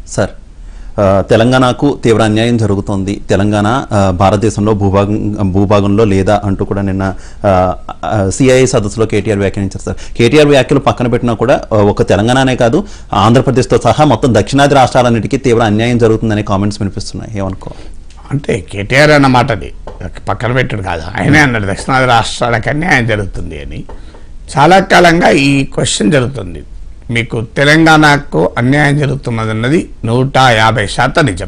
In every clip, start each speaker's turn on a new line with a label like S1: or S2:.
S1: Sir ఆ, తెలంగాణకు తీవ్ర అన్యాయం జరుగుతోంది తెలంగాణ ఆ, భారతదేశంలో భూభాగం భూభాగంలో లేదా అంటూ కూడా నిన్న సిఐఏ సదస్సులో కేటీఆర్ వ్యాఖ్యానించారు సార్ కేటీఆర్ వ్యాఖ్యలు పక్కన పెట్టినా కూడా ఆ, ఒక తెలంగాణనే కాదు ఆంధ్రప్రదేశ్తో సహా మొత్తం దక్షిణాది రాష్ట్రాలన్నిటికీ తీవ్ర అన్యాయం జరుగుతుందనే కామెంట్స్ వినిపిస్తున్నాయి ఏమనుకో
S2: అంటే కేటీఆర్ అన్న మాట అది పక్కన పెట్టాడు కాదు ఆయనే అన్నాడు దక్షిణాది రాష్ట్రాలకు అన్యాయం జరుగుతుంది అని చాలా కాలంగా ఈ క్వశ్చన్ జరుగుతుంది మీకు తెలంగాణకు అన్యాయం జరుగుతున్నదన్నది నూట యాభై శాతం నిజం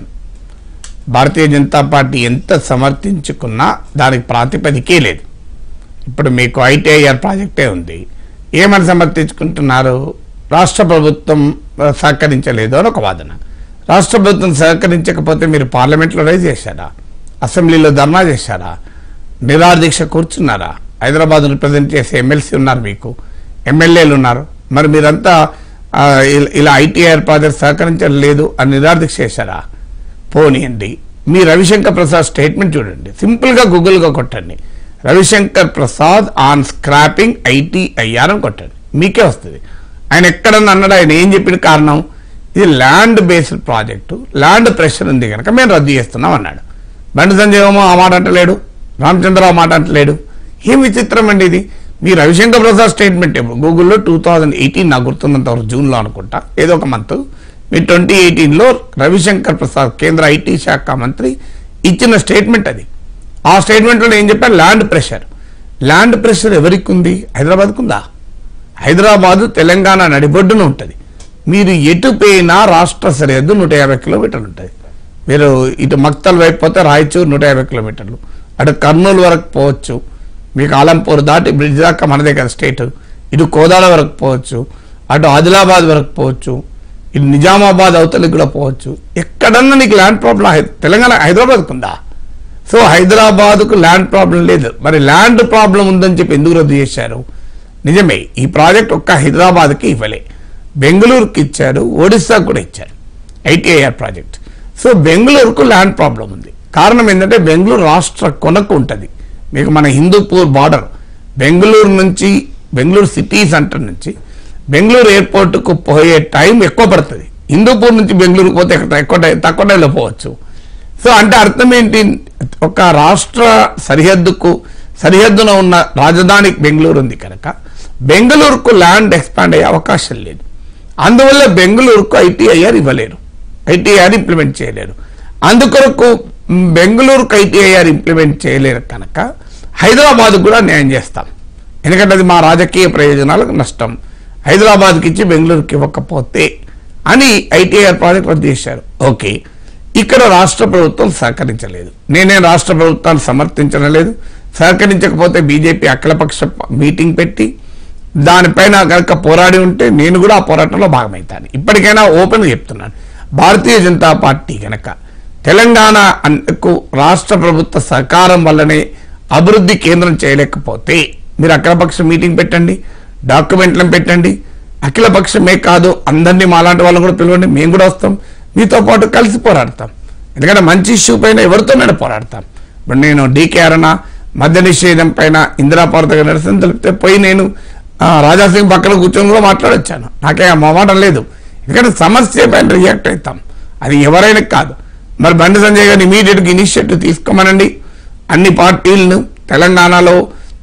S2: భారతీయ జనతా పార్టీ ఎంత సమర్థించుకున్నా దానికి ప్రాతిపదికే లేదు ఇప్పుడు మీకు ఐటీఐఆర్ ప్రాజెక్టే ఉంది ఏమని సమర్థించుకుంటున్నారు రాష్ట్ర ప్రభుత్వం ఆ, సహకరించలేదు అని ఒక వాదన రాష్ట్ర ప్రభుత్వం సహకరించకపోతే మీరు పార్లమెంట్లో రైజ్ చేశారా అసెంబ్లీలో ధర్నా చేశారా నిరాదీక్ష కూర్చున్నారా హైదరాబాద్ రిప్రజెంట్ చేసే ఎమ్మెల్సీ ఉన్నారు మీకు ఎమ్మెల్యేలు ఉన్నారు మరి మీరంతా ఆ, ఇలా- ఇలా ఐటీఐఆర్ ప్రాజెక్ట్ సహకరించలేదు అని నిరాదీక్ష చేశారా పోనీయండి మీ రవిశంకర్ ప్రసాద్ స్టేట్మెంట్ చూడండి సింపుల్గా గూగుల్గా కొట్టండి Ravishankar Prasad on scrapping ITIR అని కొట్టండి మీకే వస్తుంది ఆయన ఎక్కడన్నా అన్నాడు ఆయన ఏం చెప్పిన కారణం ఇది land based project land pressure ఉంది కనుక మేము రద్దు చేస్తున్నాం అన్నాడు బండి సంజయ్ ఏమో ఆ మాట అంటలేడు రామచంద్రరావు మాట అంటలేడు ఏం విచిత్రం అండి ఇది మీ రవిశంకర్ ప్రసాద్ స్టేట్మెంట్ ఇప్పుడు గూగుల్లో టూ థౌజండ్ ఎయిటీన్ నాకు గుర్తున్నంత వరకు జూన్లో అనుకుంటా ఏదో ఒక మంత్ మీ ట్వంటీ ఎయిటీన్లో రవిశంకర్ ప్రసాద్ కేంద్ర ఐటీ శాఖ మంత్రి ఇచ్చిన స్టేట్మెంట్ అది ఆ స్టేట్మెంట్లో ఏం చెప్పారు ల్యాండ్ ప్రెషర్ ల్యాండ్ ప్రెషర్ ఎవరికి ఉంది హైదరాబాద్కు ఉందా హైదరాబాదు తెలంగాణ నడిబొడ్డున ఉంటుంది మీరు ఎటు పోయినా రాష్ట్ర సరిహద్దు నూట యాభై కిలోమీటర్లు ఉంటుంది మీరు ఇటు మక్తల్ వైపు పోతే రాయచూరు నూట యాభై కిలోమీటర్లు అటు కర్నూలు వరకు పోవచ్చు మీకు ఆలంపూర్ దాటి బ్రిడ్జ్ దాకా మనదే కదా స్టేట్ ఇటు కోదాడ వరకు పోవచ్చు అటు ఆదిలాబాద్ వరకు పోవచ్చు ఇటు నిజామాబాద్ అవతలికి కూడా పోవచ్చు ఎక్కడన్నా నీకు ల్యాండ్ ప్రాబ్లం హై- తెలంగాణ హైదరాబాద్కు ఉందా సో హైదరాబాద్కు ల్యాండ్ ప్రాబ్లం లేదు మరి ల్యాండ్ ప్రాబ్లం ఉందని చెప్పి ఎందుకు రద్దు చేశారు నిజమే ఈ ప్రాజెక్ట్ ఒక్క హైదరాబాద్కి ఇవ్వలే బెంగళూరుకి ఇచ్చారు ఒడిస్సాకు కూడా ఇచ్చారు ఐటీఐఆర్ ప్రాజెక్ట్ సో బెంగళూరుకు ల్యాండ్ ప్రాబ్లం ఉంది కారణం ఏంటంటే బెంగళూరు రాష్ట్ర కొనకు ఉంటుంది మీకు మన హిందూపూర్ బార్డర్ బెంగళూరు నుంచి బెంగళూరు సిటీ సెంటర్ నుంచి బెంగళూరు ఎయిర్పోర్ట్కు పోయే టైం ఎక్కువ పడుతుంది హిందూపూర్ నుంచి బెంగళూరుకు పోతే ఎక్కువ ఎక్కువ టైం- తక్కువ టైంలో పోవచ్చు సో అంటే అర్థం ఏంటి ఒక రాష్ట్ర సరిహద్దుకు సరిహద్దున ఉన్న రాజధాని బెంగళూరు ఉంది కనుక బెంగళూరుకు ల్యాండ్ ఎక్స్పాండ్ అయ్యే అవకాశం లేదు అందువల్ల బెంగళూరుకు ఐటీఐఆర్ ఇవ్వలేరు ఐటీఐఆర్ ఇంప్లిమెంట్ చేయలేరు అందుకొరకు మ్, బెంగళూరుకు ఐటీఐఆర్ ఇంప్లిమెంట్ చేయలేరు కనుక హైదరాబాద్ కూడా న్యాయం చేస్తాం ఎందుకంటే అది మా రాజకీయ ప్రయోజనాలకు నష్టం హైదరాబాద్కి ఇచ్చి బెంగళూరుకి ఇవ్వకపోతే అని ఐటీఐఆర్ ప్రాజెక్ట్ రద్దు చేశారు ఓకే ఇక్కడ రాష్ట్ర ప్రభుత్వం సహకరించలేదు నేనే రాష్ట్ర ప్రభుత్వాన్ని సమర్థించడం లేదు సహకరించకపోతే బీజేపీ అఖిలపక్ష మీటింగ్ పెట్టి దానిపైన కనుక పోరాడి ఉంటే నేను కూడా ఆ పోరాటంలో భాగమవుతాను ఇప్పటికైనా ఓపెన్గా చెప్తున్నాను భారతీయ జనతా పార్టీ కనుక తెలంగాణ అన్నకు రాష్ట్ర ప్రభుత్వ సహకారం వల్లనే అభివృద్ధి కేంద్రం చేయలేకపోతే మీరు అఖిలపక్ష మీటింగ్ పెట్టండి డాక్యుమెంట్లను పెట్టండి అఖిలపక్షమే కాదు అందరినీ మాలాంటి వాళ్ళని కూడా పిలవండి మేము కూడా వస్తాం మీతో పాటు కలిసి పోరాడతాం ఎందుకంటే మంచి ఇష్యూ పైన ఎవరితోనైనా పోరాడతాం ఇప్పుడు నేను డీకే అరణ మద్య నిషేధం పైన ఇందిరాపార్తగా నిరసన తెలిపితే పోయి నేను ఆ, రాజాసింగ్ పక్కన కూర్చొని కూడా మాట్లాడొచ్చాను నాకే ఆ మొమాటం లేదు ఎందుకంటే సమస్య పైన రియాక్ట్ అవుతాం అది ఎవరైనా కాదు మరి బండి సంజయ్ గారిని ఇమీడియట్గా ఇనిషియేటివ్ తీసుకోమనండి అన్ని పార్టీలను తెలంగాణలో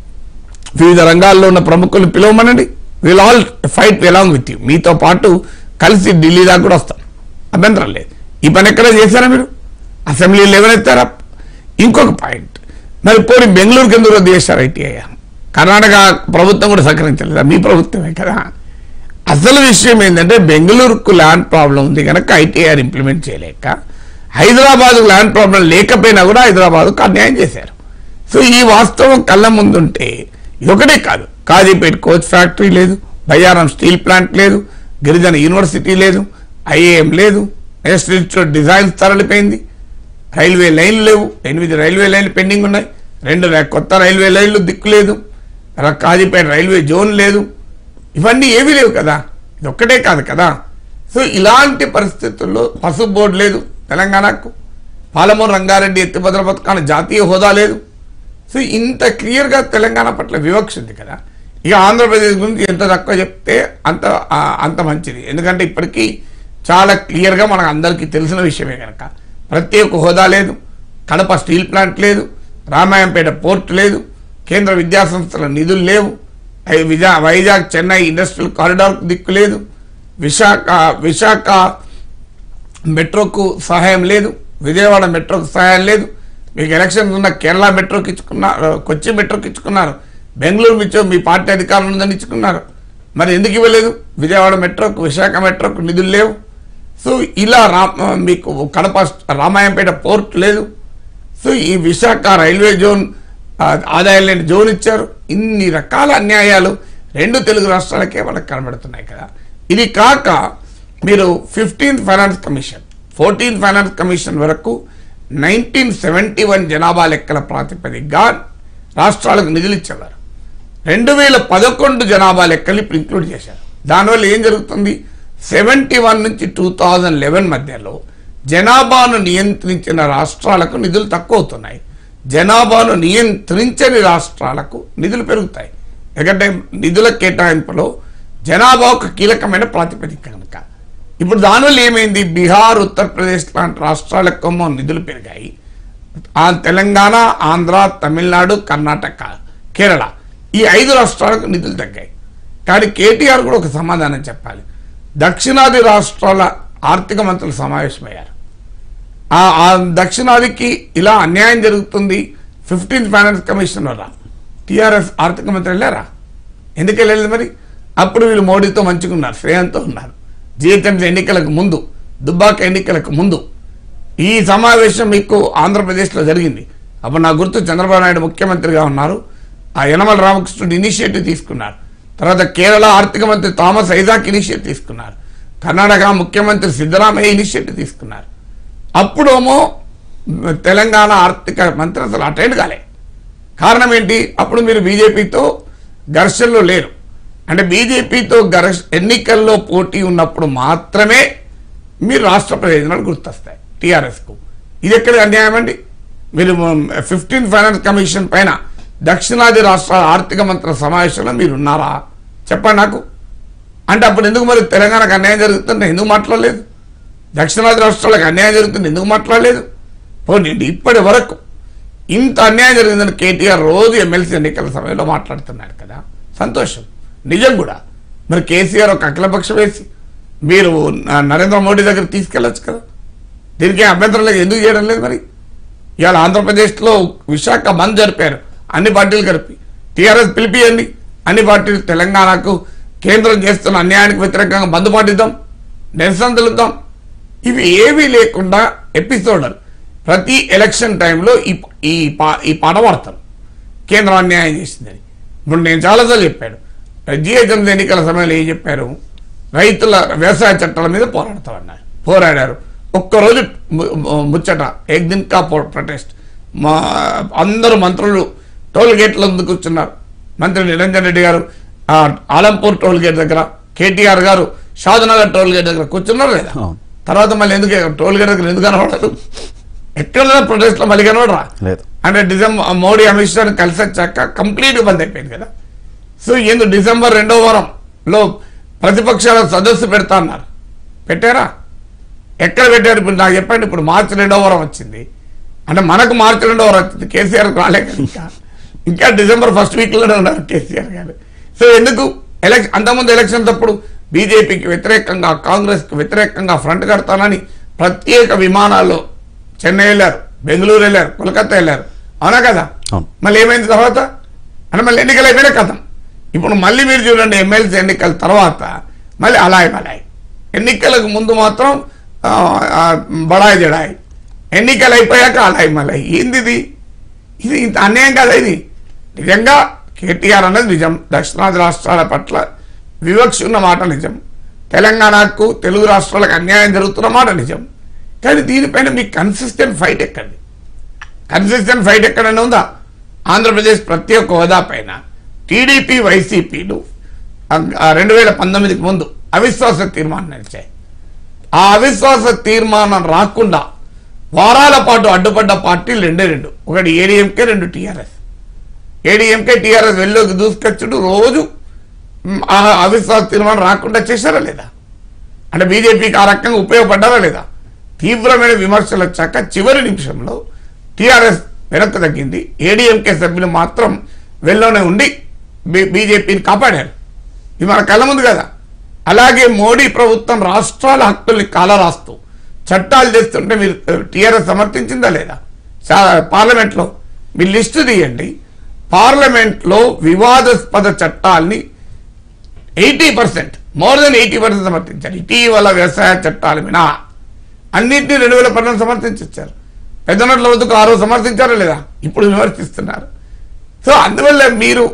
S2: వివిధ రంగాల్లో ఉన్న ప్రముఖులు పిలవమనండి will all fight along with you మీతో పాటు కలిసి ఢిల్లీ దాకా కూడా వస్తాం అభ్యంతరం లేదు ఈ పని ఎక్కడ చేశారా మీరు అసెంబ్లీ లేవనెత్తారా ఇంకొక పాయింట్ మరి పోనీ బెంగళూరుకి ఎందుకు రద్దు చేశారు ఐటీఐ కర్ణాటక ప్రభుత్వం కూడా సహకరించలేదా మీ ప్రభుత్వమే కదా అసలు విషయం ఏంటంటే బెంగళూరుకు ల్యాండ్ ప్రాబ్లం ఉంది కనుక ఐటీఆర్ ఇంప్లిమెంట్ చేయలేక హైదరాబాద్ ల్యాండ్ ప్రాబ్లం లేకపోయినా కూడా హైదరాబాద్కు అన్యాయం చేశారు సో ఈ వాస్తవం కళ్ళ ముందుంటే ఇది ఒకటే కాదు కాజీపేట కోచ్ ఫ్యాక్టరీ లేదు బయ్యారం స్టీల్ ప్లాంట్ లేదు గిరిజన యూనివర్సిటీ లేదు ఐఏఎం లేదు నేషనల్ ఇన్స్టిట్యూట్ డిజైన్స్ తరలిపోయింది రైల్వే లైన్లు లేవు ఎనిమిది రైల్వే లైన్లు పెండింగ్ ఉన్నాయి రెండు ర- కొత్త రైల్వే లైన్లు దిక్కు లేదు ర- కాజీపేట రైల్వే జోన్ లేదు ఇవన్నీ ఏమీ లేవు కదా ఇది ఒక్కటే కాదు కదా సో ఇలాంటి పరిస్థితుల్లో పసుపు బోర్డు లేదు తెలంగాణకు పాలమూరు రంగారెడ్డి ఎత్తిభద్ర పథకానికి జాతీయ హోదా లేదు సో ఇంత క్లియర్గా తెలంగాణ పట్ల వివక్ష ఉంది కదా ఇక ఆంధ్రప్రదేశ్ గురించి ఎంత తక్కువ చెప్తే అంత ఆ, అంత మంచిది ఎందుకంటే ఇప్పటికీ చాలా క్లియర్గా మనకు అందరికీ తెలిసిన విషయమే కనుక ప్రత్యేక హోదా లేదు కడప స్టీల్ ప్లాంట్ లేదు రామాయంపేట పోర్ట్ లేదు కేంద్ర విద్యాసంస్థల నిధులు లేవు అయి విజా వైజాగ్ చెన్నై ఇండస్ట్రియల్ కారిడార్ దిక్కు లేదు విశాఖ విశాఖ మెట్రోకు సహాయం లేదు విజయవాడ మెట్రోకు సహాయం లేదు మీకు ఎలక్షన్ ఉన్న కేరళ మెట్రోకి ఇచ్చుకున్నారు కొచ్చి మెట్రోకి ఇచ్చుకున్నారు బెంగళూరు మెట్రో మీ పార్టీ అధికారులు ఉందని ఇచ్చుకున్నారు మరి ఎందుకు ఇవ్వలేదు విజయవాడ మెట్రోకు విశాఖ మెట్రోకు నిధులు లేవు సో ఇలా రా మీకు కడప రామాయంపేట పోర్ట్ లేదు సో ఈ విశాఖ రైల్వే జోన్ ఆ, ఆదాయం లేని జోన్ ఇచ్చారు ఇన్ని రకాల అన్యాయాలు రెండు తెలుగు రాష్ట్రాలకే మనకు కనబడుతున్నాయి కదా ఇది కాక మీరు fifteenth finance commission fourteenth finance commission వరకు నైన్టీన్ సెవెంటీ వన్ జనాభా లెక్కల ప్రాతిపదికగా రాష్ట్రాలకు నిధులు ఇచ్చేవారు రెండు వేల పదకొండు జనాభా లెక్కలు ఇప్పుడు ఇంక్లూడ్ చేశారు దానివల్ల ఏం జరుగుతుంది సెవెంటీ వన్ నుంచి టూ థౌజండ్ లెవెన్ మధ్యలో జనాభాను నియంత్రించిన రాష్ట్రాలకు నిధులు తక్కువ అవుతున్నాయి జనాభాను నియంత్రించని రాష్ట్రాలకు నిధులు పెరుగుతాయి ఎందుకంటే నిధుల కేటాయింపులో జనాభా ఒక కీలకమైన ప్రాతిపదిక కనుక ఇప్పుడు దానివల్ల ఏమైంది బీహార్ ఉత్తరప్రదేశ్ లాంటి రాష్ట్రాలకు ఏమో నిధులు పెరిగాయి ఆ తెలంగాణ ఆంధ్ర తమిళనాడు కర్ణాటక కేరళ ఈ ఐదు రాష్ట్రాలకు నిధులు తగ్గాయి కానీ కేటీఆర్ కూడా ఒక సమాధానం చెప్పాలి దక్షిణాది రాష్ట్రాల ఆర్థిక మంత్రులు సమావేశమయ్యారు ఆ ఆ దక్షిణాదికి ఇలా అన్యాయం జరుగుతుంది ఫిఫ్టీన్త్ ఫైనాన్స్ కమిషన్ వల్ల టీఆర్ఎస్ ఆర్థిక మంత్రి వెళ్ళారా ఎందుకు వెళ్ళలేదు మరి అప్పుడు వీళ్ళు మోడీతో మంచుకున్నారు శ్రేయంతో ఉన్నారు జీహెచ్ఎంసీ ఎన్నికలకు ముందు దుబ్బాక ఎన్నికలకు ముందు ఈ సమావేశం మీకు ఆంధ్రప్రదేశ్లో జరిగింది అప్పుడు నా గుర్తు చంద్రబాబు నాయుడు ముఖ్యమంత్రిగా ఉన్నారు ఆ యనమల రామకృష్ణుడు ఇనిషియేటివ్ తీసుకున్నారు తర్వాత కేరళ ఆర్థిక మంత్రి థామస్ ఐజాక్ ఇనిషియేటివ్ తీసుకున్నారు కర్ణాటక ముఖ్యమంత్రి సిద్ధరామయ్య ఇనిషియేటివ్ తీసుకున్నారు అప్పుడేమో తెలంగాణ ఆర్థిక మంత్రి అసలు అటెండ్ కాలే కారణం ఏంటి అప్పుడు మీరు బీజేపీతో ఘర్షణలో లేరు అంటే బీజేపీతో ఘర్ష ఎన్నికల్లో పోటీ ఉన్నప్పుడు మాత్రమే మీరు రాష్ట్ర ప్రయోజనాలు గుర్తొస్తాయి టీఆర్ఎస్కు ఇది ఎక్కడ అన్యాయం అండి మీరు ఫిఫ్టీన్ ఫైనాన్స్ కమిషన్ పైన దక్షిణాది రాష్ట్రాల ఆర్థిక మంత్రుల సమావేశంలో మీరు ఉన్నారా చెప్పండి నాకు అంటే అప్పుడు ఎందుకు మరి తెలంగాణకు అన్యాయం జరుగుతుంది ఎందుకు మాట్లాడలేదు దక్షిణాది రాష్ట్రాలకు అన్యాయం జరుగుతుంది ఎందుకు మాట్లాడలేదు పోనీ ఇప్పటి వరకు ఇంత అన్యాయం జరిగిందని కేటీఆర్ రోజు ఎమ్మెల్సీ ఎన్నికల సమయంలో మాట్లాడుతున్నారు కదా సంతోషం నిజం కూడా మరి కేసీఆర్ ఒక అఖిలపక్ష వేసి మీరు న- నరేంద్ర మోడీ దగ్గర తీసుకెళ్ళొచ్చు కదా దీనికి అభ్యంతరం లేదు ఎందుకు చేయడం లేదు మరి ఇవాళ ఆంధ్రప్రదేశ్లో విశాఖ బంద్ జరిపారు అన్ని పార్టీలు కలిపి టీఆర్ఎస్ పిలిపియండి అన్ని పార్టీలు తెలంగాణకు కేంద్రం చేస్తున్న అన్యాయానికి వ్యతిరేకంగా బంద్ పాటిద్దాం నిరసన తెలుద్దాం ఇవి ఏమీ లేకుండా ఎపిసోడల్ ప్రతి ఎలక్షన్ టైంలో ఈ ఈ పా ఈ పాట పాడతారు కేంద్రం అన్యాయం చేసిందని ఇప్పుడు నేను చాలాసార్లు చెప్పాను జిహెచ్ఎంసీ ఎన్నికల సమయంలో ఏం చెప్పారు రైతుల వ్యవసాయ చట్టాల మీద పోరాడతామన్నారు పోరాడారు ఒక్కరోజు ము- ము- ముచ్చట ఏక్ దిన్ కా ప్రొటెస్ట్ మా అందరూ మంత్రులు టోల్ గేట్ల ముందు కూర్చున్నారు మంత్రి నిరంజన్ రెడ్డి గారు ఆ ఆలంపూర్ టోల్ గేట్ దగ్గర కేటీఆర్ గారు షాదునగర్ టోల్ గేట్ దగ్గర కూర్చున్నారు లేదా
S1: అవును.
S2: తర్వాత మళ్ళీ ఎందుకు టోల్ గేట్ దగ్గర ఎందుకు కనబడరు ఎక్కడ ప్రొటెస్ట్లో మళ్ళీ కనబడరా
S1: లేదు
S2: అంటే డిసెంబర్ మోడీ అమిత్ షా కలిసి వచ్చాక కంప్లీట్ బంద్ అయిపోయింది కదా సో ఎందుకు డిసెంబర్ రెండో వారంలో ప్రతిపక్షాల సదస్సు పెడతా అన్నారు పెట్టారా ఎక్కడ పెట్టారు ఇప్పుడు నాకు చెప్పండి ఇప్పుడు మార్చి రెండో వారం వచ్చింది అంటే మనకు మార్చి రెండో వారం వచ్చింది కేసీఆర్ రాలేక ఇంకా ఇంకా డిసెంబర్ ఫస్ట్ వీక్లోనే ఉన్నారు కేసీఆర్ గారు సో ఎందుకు ఎలక్షన్ అంతకుముందు ఎలక్షన్స్ అప్పుడు బీజేపీకి వ్యతిరేకంగా కాంగ్రెస్కి వ్యతిరేకంగా ఫ్రంట్ కడతానని ప్రత్యేక విమానాల్లో చెన్నై వెళ్ళారు బెంగళూరు వెళ్ళారు కోల్కతా వెళ్ళారు అవునా కదా
S1: అవును.
S2: మళ్ళీ ఏమైంది తర్వాత అంటే మళ్ళీ ఎన్నికలు అయిపోయినా కథం ఇప్పుడు మళ్ళీ మీరు చూడండి ఎమ్మెల్సీ ఎన్నికల తర్వాత మళ్ళీ అలాయ్ బలాయ్ ఎన్నికలకు ముందు మాత్రం ఆ, ఆ, బడాయి జడాయి ఎన్నికలు అయిపోయాక అలాయ్ మలాయ్ ఏంది ఇది ఇది ఇంత అన్యాయం కదా ఇది నిజంగా కేటీఆర్ అన్నది నిజం దక్షిణాది రాష్ట్రాల పట్ల వివక్ష ఉన్న మాట నిజం తెలంగాణకు తెలుగు రాష్ట్రాలకు అన్యాయం జరుగుతున్న మాట నిజం కానీ దీనిపైన మీకు కన్సిస్టెంట్ ఫైట్ ఎక్కడి కన్సిస్టెంట్ ఫైట్ ఎక్కడైనా ఉందా ఆంధ్రప్రదేశ్ ప్రత్యేక హోదా పైన టీడీపీ వైసీపీలు రెండు వేల పంతొమ్మిదికి ముందు అవిశ్వాస తీర్మానం నడిచాయి ఆ అవిశ్వాస తీర్మానం రాకుండా వారాల పాటు అడ్డుపడ్డ పార్టీలు రెండే రెండు ఒకటి ఏడీఎంకే రెండు టీఆర్ఎస్ ఏడీఎంకే టీఆర్ఎస్ వెళ్ళలోకి దూసుకొచ్చుడు రోజు మ్, ఆ అవిశ్వాస తీర్మానం రాకుండా చేశారా లేదా అంటే బీజేపీకి ఆ రకంగా ఉపయోగపడ్డారా లేదా తీవ్రమైన విమర్శలు వచ్చాక చివరి నిమిషంలో టీఆర్ఎస్ వెనక్కు తగ్గింది ఏడీఎంకే సభ్యులు మాత్రం వెళ్ళలోనే ఉండి బీ- బీజేపీని కాపాడారు ఇది మన కళ్ళ ముందు కదా అలాగే మోడీ ప్రభుత్వం రాష్ట్రాల హక్కుల్ని కాలరాస్తూ చట్టాలు చేస్తుంటే మీరు టీఆర్ఎస్ సమర్థించిందా లేదా చా- పార్లమెంట్లో మీ లిస్టు తీయండి పార్లమెంట్లో వివాదాస్పద చట్టాల్ని eighty percent more than eighty percent సమర్థించారు ఇటీవల వ్యవసాయ చట్టాల మీద అన్నింటినీ రెండు వేల పన్నెండు సమర్థించారు పెద్ద నోట్ల వద్దకు ఆ రోజు సమర్థించారా లేదా ఇప్పుడు విమర్శిస్తున్నారు సో అందువల్ల మీరు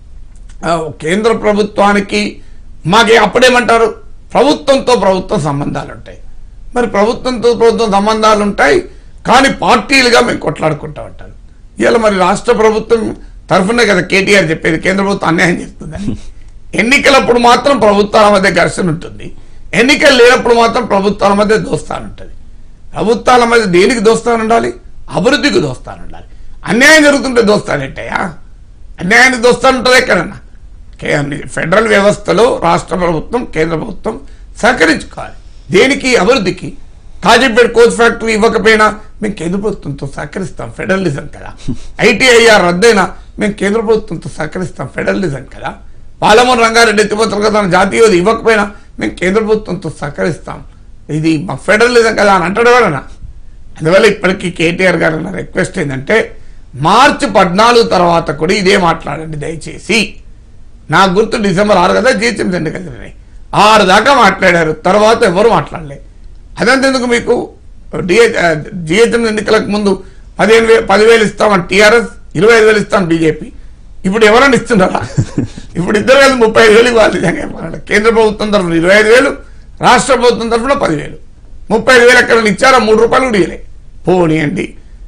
S2: ఆ, కేంద్ర ప్రభుత్వానికి మాకే అప్పుడేమంటారు ప్రభుత్వంతో ప్రభుత్వం సంబంధాలు ఉంటాయి మరి ప్రభుత్వంతో ప్రభుత్వం సంబంధాలు ఉంటాయి కానీ పార్టీలుగా మేము కొట్లాడుకుంటా ఉంటారు ఇవాళ మరి రాష్ట్ర ప్రభుత్వం తరఫునే కదా కేటీఆర్ చెప్పేది కేంద్ర ప్రభుత్వం అన్యాయం చేస్తుందని ఎన్నికలప్పుడు మాత్రం ప్రభుత్వాల మధ్య ఘర్షణ ఉంటుంది ఎన్నికలు లేనప్పుడు మాత్రం ప్రభుత్వాల మధ్య దోస్తాను ఉంటుంది ప్రభుత్వాల మధ్య దేనికి దోస్తాను ఉండాలి అభివృద్ధికి దోస్తాను ఉండాలి అన్యాయం జరుగుతుంటే దోస్తానంటయా అన్యాయానికి దోస్తాను ఉంటుంది ఎక్కడన్నా కే- ఫెడరల్ వ్యవస్థలో రాష్ట్ర ప్రభుత్వం కేంద్ర ప్రభుత్వం సహకరించుకోవాలి దేనికి అభివృద్ధికి కాజీపేట కోచ్ ఫ్యాక్టరీ ఇవ్వకపోయినా మేము కేంద్ర ప్రభుత్వంతో సహకరిస్తాం ఫెడరలిజం కదా ఐటీఐఆర్ రద్దయినా మేము కేంద్ర ప్రభుత్వంతో సహకరిస్తాం ఫెడరలిజం కదా పాలమూరు రంగారెడ్డి ఎత్తిపోతారు కదా జాతీయది ఇవ్వకపోయినా మేము కేంద్ర ప్రభుత్వంతో సహకరిస్తాం ఇది మా ఫెడరలిజం కదా అని అంటాడు ఎవరన్నా అందువల్ల ఇప్పటికీ కేటీఆర్ గారు నా రిక్వెస్ట్ ఏంటంటే మార్చి పద్నాలుగు తర్వాత కూడా ఇదే మాట్లాడండి దయచేసి నా గుర్తు డిసెంబర్ ఆరు కదా జిహెచ్ఎం ఎన్నికలు జరిగినాయి ఆరు దాకా మాట్లాడారు తర్వాత ఎవరు మాట్లాడలే అదంతెందుకు మీకు డిహెచ్ జిహెచ్ఎం ఎన్నికలకు ముందు పదిహేను వేలు పదివేలు ఇస్తామని టీఆర్ఎస్ ఇరవై ఐదు వేలు ఇస్తాను బీజేపీ ఇప్పుడు ఎవరైనా ఇస్తున్నారా ఇప్పుడు ఇద్దరు కలిసి ముప్పై ఐదు వేలు ఇవ్వాలి నిజంగా చెప్పాలంటే. కేంద్ర ప్రభుత్వం తరఫున ఇరవై ఐదు వేలు రాష్ట్ర ప్రభుత్వం తరఫున పదివేలు ముప్పై ఐదు వేలు ఎక్కడ ఇచ్చారా మూడు రూపాయలు కూడా ఇవ్వలే పోనీయండి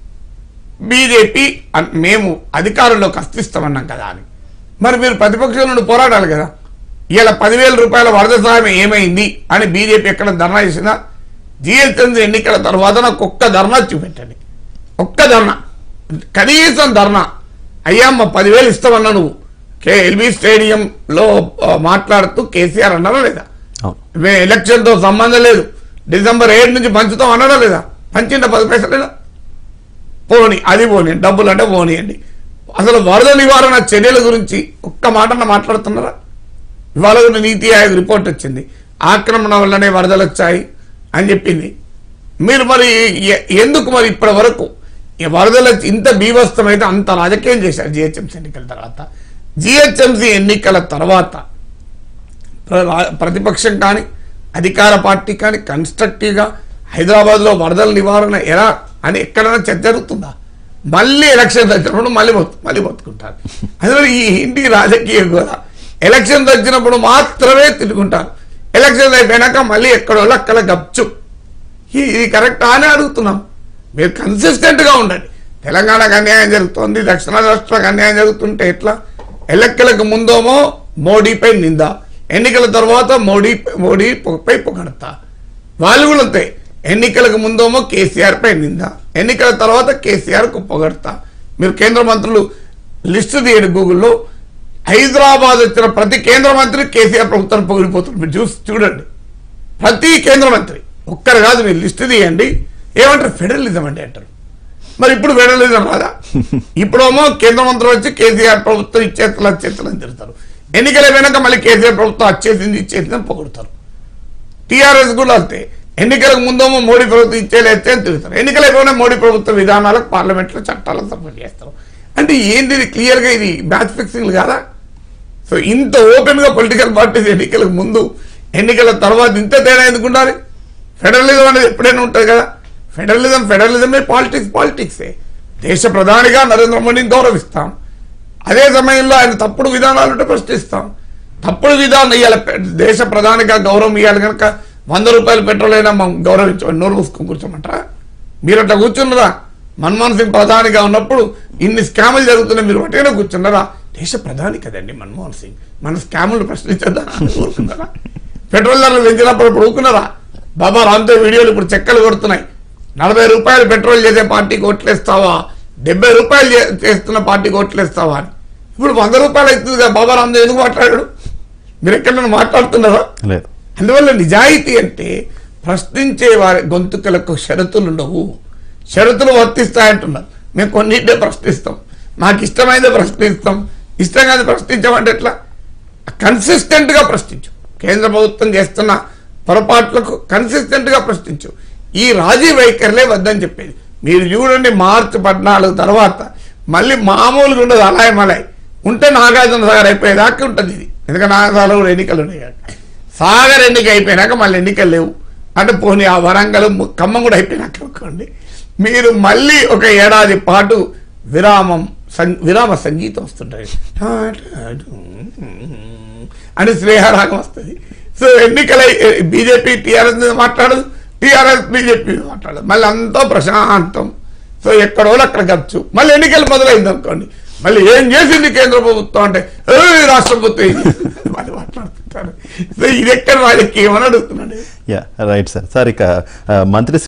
S2: బీజేపీ అన్- మేము అధికారంలోకి అస్తిస్తామన్నాం కదా అని మరి మీరు ప్రతిపక్షం నుండి పోరాడాలి కదా ఇలా పదివేల రూపాయల వరద సాయం ఏమైంది అని బీజేపీ ఎక్కడ ధర్నా చేసిందా జిహెచ్ఎంసీ ఎన్నికల తర్వాత నాకు ఒక్క ధర్నా చూపెట్టండి ఒక్క ధర్నా కనీసం ధర్నా అయ్యా మా పదివేలు ఇస్తామన్నా నువ్వు కే ఎల్బీ స్టేడియంలో ఆ, మాట్లాడుతూ కేసీఆర్ అన్నారా లేదా
S1: అవును
S2: మే ఎలక్షన్తో సంబంధం లేదు డిసెంబర్ ఏడు నుంచి పంచుతాం అనడం లేదా పంచిండ పది పైసలేదా పోని అది పోనీ డబ్బులు అంటే పోనీయండి అసలు వరద నివారణ చర్యల గురించి ఒక్క మాట మాట్లాడుతున్నారా ఇవాళ కూడా నీతి ఆయోగ్ రిపోర్ట్ వచ్చింది ఆక్రమణ వల్లనే వరదలు వచ్చాయి అని చెప్పింది మీరు మరి ఎ- ఎందుకు మరి ఇప్పటి వరకు ఈ వరదలు వచ్చి ఇంత బీభత్సమైతే అంత రాజకీయం చేశారు జిహెచ్ఎంసీ ఎన్నికల తర్వాత జిహెచ్ఎంసీ ఎన్నికల తర్వాత ప్ర- రా- ప్రతిపక్షం కానీ అధికార పార్టీ కానీ కన్స్ట్రక్టివ్గా హైదరాబాద్లో వరదల నివారణ ఎలా అని ఎక్కడైనా చర్చ జరుగుతుందా మళ్ళీ ఎలక్షన్ వచ్చినప్పుడు మళ్ళీ బతు మళ్ళీ బతుకుంటారు అందువల్ల ఈ ఇంటి రాజకీయ కూడా ఎలక్షన్ వచ్చినప్పుడు మాత్రమే తిరుగుంటారు ఎలక్షన్ అయిపోయినాక మళ్ళీ ఎక్కడో అక్కడ గప్చు ఈ- ఇది కరెక్టా అని అడుగుతున్నాం మీరు కన్సిస్టెంట్గా ఉండండి తెలంగాణకు అన్యాయం జరుగుతోంది దక్షిణ రాష్ట్రాలకు అన్యాయం జరుగుతుంటే ఎట్లా ఎన్నికలకు ముందేమో మోడీపై నింద ఎన్నికల తర్వాత మోడీ మోడీ పై పొగడతా వాళ్ళు కూడా అంతే ఎన్నికలకు ముందేమో కేసీఆర్ పై నింద ఎన్నికల తర్వాత కేసీఆర్ కు పొగడతా మీరు కేంద్ర మంత్రులు లిస్టు తీయండి గూగుల్లో హైదరాబాద్ వచ్చిన ప్రతి కేంద్ర మంత్రి కేసీఆర్ ప్రభుత్వాన్ని పొగిడిపోతున్నారు మీరు చూసి చూడండి ప్రతి కేంద్ర మంత్రి ఒక్కరు కాదు మీరు లిస్టు తీయండి ఏమంటారు ఫెడరలిజం అంటే అంటారు మరి ఇప్పుడు ఫెడరలిజం రాదా ఇప్పుడేమో కేంద్ర మంత్రులు వచ్చి కేసీఆర్ ప్రభుత్వం ఇచ్చేతలు వచ్చేతలు అని తిడతారు ఎన్నికలు అయిపోయినాక మళ్ళీ కేసీఆర్ ప్రభుత్వం వచ్చేసింది ఇచ్చేసింది అని పొగుడుతారు టీఆర్ఎస్ కూడా అంతే ఎన్నికలకు ముందేమో మోడీ ప్రభుత్వం ఇచ్చేలేస్తే అని తిరుగుతారు ఎన్నికలు అయిపోయినా మోడీ ప్రభుత్వ విధానాలకు పార్లమెంట్లో చట్టాలకు సపోర్ట్ చేస్తారు అంటే ఏంది ఇది క్లియర్గా ఇది మ్యాచ్ ఫిక్సింగ్ కాదా సో ఇంత ఓపెన్ గా పొలిటికల్ పార్టీస్ ఎన్నికలకు ముందు ఎన్నికల తర్వాత ఇంత తేడా ఎందుకు ఉండాలి ఫెడరలిజం అనేది ఎప్పుడైనా ఉంటుంది కదా ఫెడరలిజం ఫెడరలిజమే పాలిటిక్స్ పాలిటిక్సే దేశ ప్రధానిగా నరేంద్ర మోడీని గౌరవిస్తాం అదే సమయంలో ఆయన తప్పుడు విధానాలు ఉంటే ప్రశ్నిస్తాం తప్పుడు విధానం ఇవాళ పె- దేశ ప్రధానిగా గౌరవం ఇవ్వాలి కనుక వంద రూపాయలు పెట్రోల్ అయినా మనం గౌరవించమని నోరు మూసుకొని కూర్చోమంటారా మీరు అట్లా కూర్చున్నారా మన్మోహన్ సింగ్ ప్రధానిగా ఉన్నప్పుడు ఇన్ని స్కాములు జరుగుతున్నాయి మీరు ఒకటేనా కూర్చున్నారా దేశ ప్రధాని కదండి మన్మోహన్ సింగ్ మన స్కాములు ప్రశ్నించద్దా ఊరుకున్నారా పెట్రోల్ ధరలు పెంచినప్పుడు ఇప్పుడు ఊరుకున్నారా బాబా రామ్తో వీడియోలు ఇప్పుడు చెక్కలు కొడుతున్నాయి నలభై రూపాయలు పెట్రోల్ చేసే పార్టీకి ఓట్లేస్తావా డెబ్బై రూపాయలు చే- చేస్తున్న పార్టీకి ఓట్లేస్తావా అని ఇప్పుడు వంద రూపాయలు అవుతుంది కదా బాబా రామ్దేవ్ ఎందుకు మాట్లాడాడు మీరు ఎక్కడైనా మాట్లాడుతున్నారా
S1: లేదు
S2: అందువల్ల నిజాయితీ అంటే ప్రశ్నించే వారి గొంతుకలకు షరతులు ఉండవు షరతులు వర్తిస్తాయంటున్నారు మేము కొన్నింటే ప్రశ్నిస్తాం మాకు ఇష్టమైనది ప్రశ్నిస్తాం ఇష్టం కాదు ప్రశ్నించమంటే ఎట్లా కన్సిస్టెంట్ గా ప్రశ్నించు కేంద్ర ప్రభుత్వం చేస్తున్న పొరపాట్లకు కన్సిస్టెంట్ గా ప్రశ్నించు ఈ రాజీ వైఖరిలే వద్దని చెప్పేది మీరు చూడండి మార్చి పద్నాలుగు తర్వాత మళ్ళీ మామూలుగా ఉండదు అలాయ్ మలాయ్ ఉంటే నాగార్జున సాగర్ అయిపోయేదాకా ఉంటుంది ఇది ఎందుకంటే నాగార్జున కూడా ఎన్నికలు ఉన్నాయి కాబట్టి. సాగర్ ఎన్నిక అయిపోయినాక మళ్ళీ ఎన్నికలు లేవు అంటే పోనీ ఆ వరంగల్ ము- ఖమ్మం కూడా అయిపోయినాక అనుకోండి మీరు మళ్ళీ ఒక ఏడాది పాటు విరామం సం- విరామ సంగీతం వస్తుంటాయి అని స్నేహరాగం వస్తుంది సో ఎన్నికలై బీజేపీ టీఆర్ఎస్ మీద మాట్లాడదు టీఆర్ఎస్ బీజేపీ మీద మాట్లాడదు మళ్ళీ అంతా ప్రశాంతం సో ఎక్కడో అక్కడ ఖర్చు మళ్ళీ ఎన్నికలు మొదలైంది అనుకోండి మళ్ళీ ఏం చేసింది కేంద్ర ప్రభుత్వం అంటే "ఏ, రాష్ట్ర ప్రభుత్వం ఏం చేసింది?" వాళ్ళు మాట్లాడుతుంటారు సో ఇది ఎక్కడ వాళ్ళకి ఏమని అడుగుతున్నాడు
S1: యా రైట్ సార్ సార్ ఇక ఆ, మంత్రి